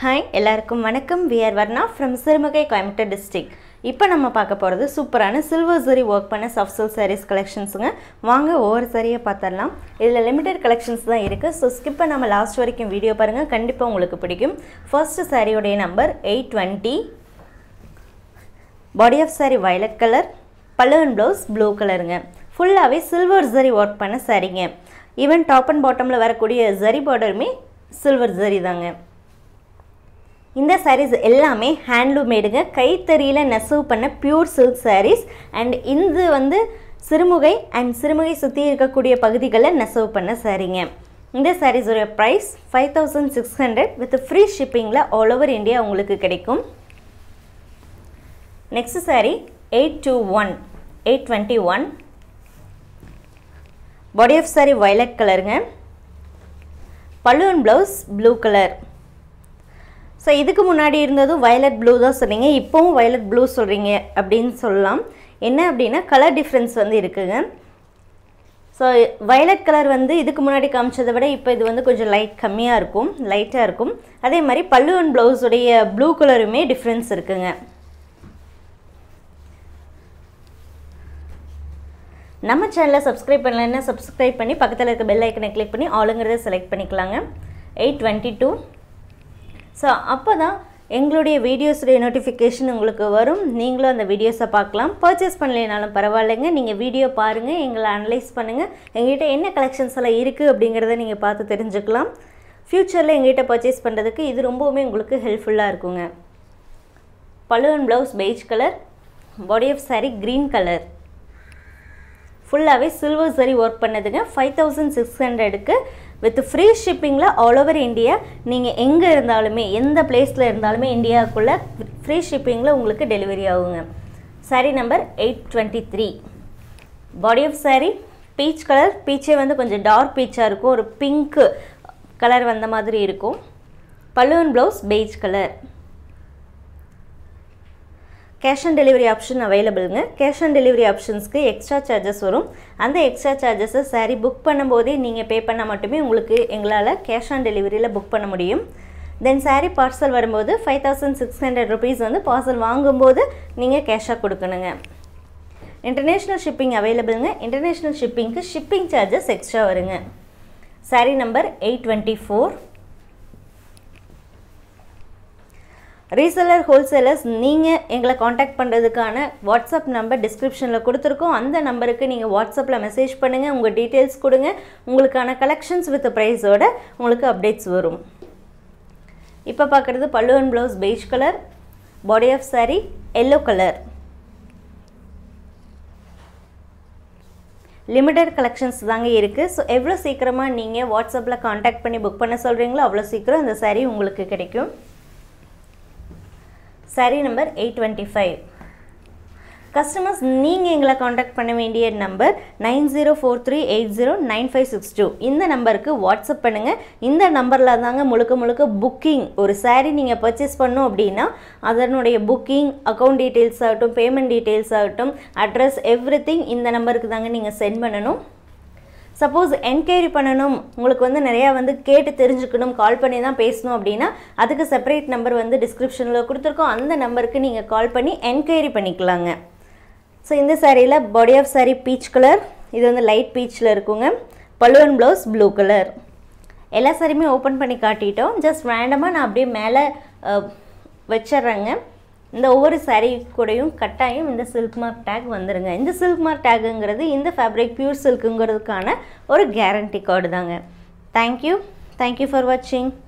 hi எல்லாருக்கும் வணக்கம் VR Varna from Sirumugai Coimbatore district இப்போ நம்ம பார்க்க போகிறது சூப்பரான சில்வர் சரி ஒர்க் பண்ண சாஃப்ட் சில்க் சாரீஸ் கலெக்ஷன்ஸுங்க வாங்க ஒவ்வொரு சாரியை பார்த்துடலாம் இதில் லிமிடெட் கலெக்ஷன்ஸ் தான் இருக்குது ஸோ ஸ்கிப்பை நம்ம லாஸ்ட் வரைக்கும் வீடியோ பாருங்கள் கண்டிப்பாக உங்களுக்கு பிடிக்கும் ஃபர்ஸ்ட் சாரியோடைய number eight twenty body off sari violet colour பல்லுவன் ப்ளவுஸ் ப்ளூ கலருங்க ஃபுல்லாகவே சில்வர் ஜரி ஒர்க் பண்ண சாரீங்க ஈவன் டாப் அண்ட் பாட்டமில் வரக்கூடிய ஜரி பார்டருமே சில்வர் ஜரி தாங்க இந்த சாரீஸ் எல்லாமே ஹேண்ட்லூம் மேடுங்க கைத்தறியில் நெசவு பண்ண பியூர் சில்க் சாரீஸ் அண்ட் இது வந்து சிறுமுகை அண்ட் சிறுமுகை சுற்றி இருக்கக்கூடிய பகுதிகளில் நெசவு பண்ண சாரீங்க இந்த சாரீஸோடைய price five thousand six hundred with free ஷிப்பிங்கில் ஆல் ஓவர் இந்தியா உங்களுக்கு கிடைக்கும் next sari eight two one eight twenty one body off sari violet கலருங்க பல்லுவன் ப்ளவுஸ் ப்ளூ கலர் ஸோ இதுக்கு முன்னாடி இருந்ததும் வயலட் ப்ளூ தான் சொன்னீங்க இப்போவும் வயலட் ப்ளூ சொல்கிறீங்க அப்படின்னு சொல்லலாம் என்ன அப்படின்னா கலர் டிஃப்ரென்ஸ் வந்து இருக்குங்க ஸோ வயலட் கலர் வந்து இதுக்கு முன்னாடி காமிச்சதை விட இப்போ இது வந்து கொஞ்சம் லைட் கம்மியாக இருக்கும் லைட்டாக இருக்கும் அதே மாதிரி பல்லுவன் ப்ளவுஸுடைய ப்ளூ கலருமே டிஃப்ரென்ஸ் இருக்குங்க நம்ம சேனலை சப்ஸ்கிரைப் பண்ணலைன்னா சப்ஸ்கிரைப் பண்ணி பக்கத்தில் இருக்க பெல் ஐக்கனை கிளிக் பண்ணி ஆளுங்கிறத செலக்ட் பண்ணிக்கலாங்க எயிட் டுவெண்ட்டி டூ ஸோ அப்போ தான் எங்களுடைய வீடியோஸுடைய நோட்டிஃபிகேஷன் உங்களுக்கு வரும் நீங்களும் அந்த வீடியோஸை பார்க்கலாம் பர்ச்சேஸ் பண்ணலைனாலும் பரவாயில்லைங்க நீங்கள் வீடியோ பாருங்கள் எங்களை அனலைஸ் பண்ணுங்கள் எங்ககிட்ட என்ன கலெக்ஷன்ஸ் எல்லாம் இருக்குது அப்படிங்கிறத நீங்கள் பார்த்து தெரிஞ்சுக்கலாம் ஃப்யூச்சரில் எங்ககிட்ட பர்ச்சேஸ் பண்ணுறதுக்கு இது ரொம்பவுமே உங்களுக்கு ஹெல்ப்ஃபுல்லாக இருக்குங்க பழுவன் blouse beige colour body off sari green colour ஃபுல்லாகவே சில்வர் சரி ஒர்க் பண்ணதுங்க ஃபைவ் தௌசண்ட் சிக்ஸ் ஹண்ட்ரடுக்கு வித் ஃப்ரீ ஷிப்பிங்கில் ஆல் ஓவர் இந்தியா நீங்கள் எங்கே இருந்தாலுமே எந்த பிளேஸில் இருந்தாலுமே இந்தியாவுக்குள்ளே ஃப்ரீ ஷிப்பிங்கில் உங்களுக்கு டெலிவரி ஆகுங்க sari number eight twenty three body off sari peach colour பீச்சே வந்து கொஞ்சம் டார்க் பீச்சாக இருக்கும் ஒரு பிங்க்கு கலர் வந்த மாதிரி இருக்கும் பல்லுவன் blouse beige colour cash on delivery option அவைலபிளுங்க கேஷ் ஆன் டெலிவரி ஆப்ஷன்ஸ்க்கு எக்ஸ்ட்ரா சார்ஜஸ் வரும் அந்த எக்ஸ்ட்ரா சார்ஜஸை சாரீ புக் பண்ணும்போதே நீங்கள் பே பண்ணால் மட்டுமே உங்களுக்கு எங்களால் கேஷ் ஆன் டெலிவரியில் புக் பண்ண முடியும் தென் சாரீ பார்சல் வரும்போது five thousand six hundred rupees வந்து பார்சல் வாங்கும்போது நீங்கள் கேஷாக கொடுக்கணுங்க இன்டர்நேஷ்னல் ஷிப்பிங் அவைலபிளுங்க இன்டர்நேஷ்னல் ஷிப்பிங்க்கு ஷிப்பிங் சார்ஜஸ் எக்ஸ்ட்ரா வருங்க sari number eight twenty four reseller wholesalers நீங்கள் எங்களை காண்டாக்ட் பண்ணுறதுக்கான வாட்ஸ்அப் நம்பர் டிஸ்கிரிப்ஷனில் கொடுத்துருக்கோம் அந்த நம்பருக்கு நீங்கள் வாட்ஸ்அப்பில் மெசேஜ் பண்ணுங்கள் உங்கள் டீட்டெயில்ஸ் கொடுங்க உங்களுக்கான கலெக்ஷன்ஸ் வித் ப்ரைஸோட உங்களுக்கு அப்டேட்ஸ் வரும் இப்போ பார்க்குறது பல்லுவன் blouse beige colour body off sari yellow colour limited collections தாங்க இருக்குது ஸோ எவ்வளோ சீக்கிரமாக நீங்கள் வாட்ஸ்அப்பில் காண்டாக்ட் பண்ணி புக் பண்ண சொல்கிறீங்களோ அவ்வளோ சீக்கிரம் இந்த சாரீ உங்களுக்கு கிடைக்கும் sari number eight twenty five customers நீங்கள் எங்களை காண்டாக்ட் பண்ண வேண்டிய number nine zero four three eight zero nine five six two இந்த நம்பருக்கு வாட்ஸ்அப் பண்ணுங்கள் இந்த நம்பரில் தாங்க முழுக்க முழுக்க புக்கிங் ஒரு சாரீ நீங்கள் பர்ச்சேஸ் பண்ணோம் அப்படின்னா அதனுடைய புக்கிங் அக்கௌண்ட் டீட்டெயில்ஸ் ஆகட்டும் பேமெண்ட் டீட்டெயில்ஸ் ஆகட்டும் அட்ரஸ் எவ்ரி இந்த நம்பருக்கு தாங்க நீங்கள் சென்ட் பண்ணணும் சப்போஸ் என்கொயரி பண்ணணும் உங்களுக்கு வந்து நிறையா வந்து கேட்டு தெரிஞ்சுக்கணும் கால் பண்ணி தான் பேசணும் அப்படின்னா அதுக்கு செப்பரேட் நம்பர் வந்து டிஸ்கிரிப்ஷனில் கொடுத்துருக்கோம் அந்த நம்பருக்கு நீங்கள் கால் பண்ணி என்கொயரி பண்ணிக்கலாங்க ஸோ இந்த சாரியில் body off sari peach colour இது வந்து லைட் பீச்சில் இருக்குங்க பல்லுவன் ப்ளவுஸ் ப்ளூ கலர் எல்லா சாரியுமே ஓப்பன் பண்ணி காட்டிட்டோம் ஜஸ்ட் ரேண்டமாக நான் அப்படியே மேலே வச்சிட்றேங்க இந்த ஒவ்வொரு சாரீ கூடயும் கட்டாயம் இந்த சில்க் மார்க் டேக் வந்துடுங்க இந்த சில்க் மார்க் டேக்குங்கிறது இந்த ஃபேப்ரிக் பியூர் சில்க்குங்கிறதுக்கான ஒரு கேரண்டி கார்டு தாங்க தேங்க்யூ தேங்க்யூ ஃபார் வாட்சிங்